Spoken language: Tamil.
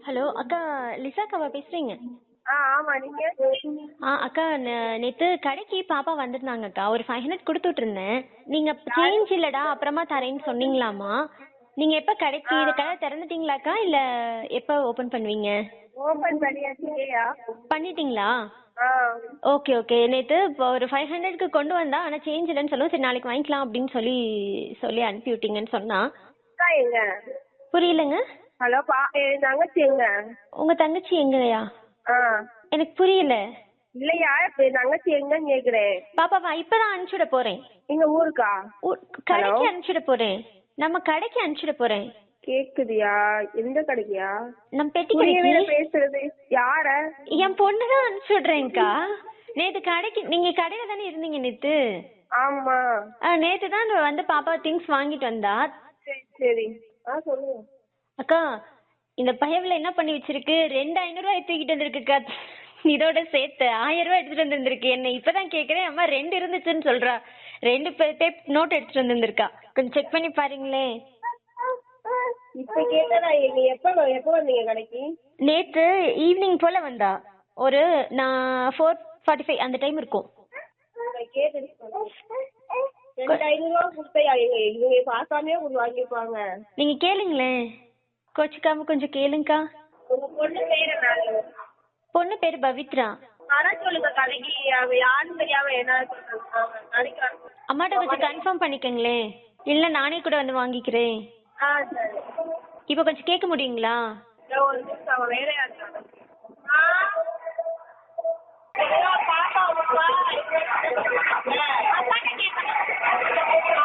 ஹலோ அக்கா லிசாக்காவா பேசுறீங்க ஆ ஆமா நீங்க ஆ அக்கா நே- நேத்து கடைக்கு பாப்பா வந்திருந்தாங்க அக்கா ஒரு ஃபைவ் ஹண்ட்ரட் கொடுத்து விட்டுருந்தேன் நீங்க சேஞ்ச் இல்லடா அப்புறமா தரேன்னு சொன்னீங்களாமா நீங்க எப்ப கடைக்கு இது கடை திறந்துட்டீங்களாக்கா இல்ல எப்ப ஓபன் பண்ணுவீங்க ஓபன் பண்ணியாச்சு இல்லையா பண்ணிட்டீங்களா ஆ ஓகே ஓகே நேத்து இப்போ ஒரு ஃபைவ் ஹண்ட்ரட்க்கு கொண்டு வந்தா ஆனா சேஞ்ச் இல்லைன்னு சொல்லுவோம் சரி நாளைக்கு வாங்கிக்கலாம் அப்படின்னு சொல்லி சொல்லி அனுப்பி விட்டீங்கன்னு சொன்னா அக்கா எங்க புரியலங்க ஹலோ பா என் தங்கச்சி எங்க உங்க தங்கச்சி எங்கயா ஆ எனக்கு புரியல இல்லையா இப்ப என் தங்கச்சி எங்கன்னு கேக்குறேன் பாப்பாவா இப்பதான் அனுப்பிச்சுட போறேன் எங்க ஊருக்கா ஊ- கடைக்கு அனுப்பிச்சுட போறேன் நம்ம கடைக்கு அனுப்பிச்சுட போறேன் கேக்குதியா எந்த கடைக்கியா நம்ம பெட்டி புரியவே கடைக்கு பேசுறது யார என் பொண்ணு தான் அனுப்பிச்சு விடுறேன்க்கா நேத்து கடைக்கு நீங்க கடையில தானே இருந்தீங்க நேத்து ஆமா ஆ, நேத்து தான் வந்து பாப்பா திங்ஸ் வாங்கிட்டு வந்தா சரி சரி ஆ சொல்லுங்க அக்கா இந்த பயவுல என்ன பண்ணி வச்சிருக்கு ரெண்டு ஐநூறு ரூபாய் தூக்கிட்டு வந்திருக்குக்கா இதோட சேர்த்து ஆயிரம் ரூபாய் எடுத்துட்டு வந்திருந்திருக்கு என்ன இப்பதான் கேக்குறேன் அம்மா ரெண்டு இருந்துச்சுன்னு சொல்றா ரெண்டு டேப் நோட் எடுத்துட்டு வந்திருந்திருக்கா கொஞ்சம் செக் பண்ணி பாருங்களேன் இப்ப கேட்டதா எங்க எப்ப எப்ப வந்தீங்க கடைக்கு நேத்து ஈவினிங் போல வந்தா ஒரு நான் ஃபோர் ஃபார்ட்டி ஃபைவ் அந்த டைம் இருக்கும் நான் கேட்டது சொல்லுங்க. ரெண்டு ஐநூறு ரூபா கொடுத்தையா எங்க இவங்க பார்க்காமயே உங்களுக்கு வாங்கிருப்பாங்க நீங்க கேளுங்களேன் கோச்சிக்காம கொஞ்சம் கேளுங்கக்கா உங்க பொண்ணு பேரு என்ன பொண்ணு பேரு பவித்ரா வர சொல்லுங்க கடைக்கு அவ யாருன்னு தெரியாம என்ன சொல்றாங்க கடைக்கு வர சொல்லுங்க. அம்மாட்ட கொஞ்சம் கன்ஃபார்ம் பண்ணிக்கங்களேன் இல்ல நானே கூட வந்து வாங்கிக்கிறேன் ஆ சரி இப்போ கொஞ்சம் கேட்க முடியுங்களா இதோ ஒரு நிமிஷம் அவன் வேலையா இருக்காங்க ஆ ஐயோ, பாப்பா, பாப்பா. அப்பாட்ட கேட்கணும்.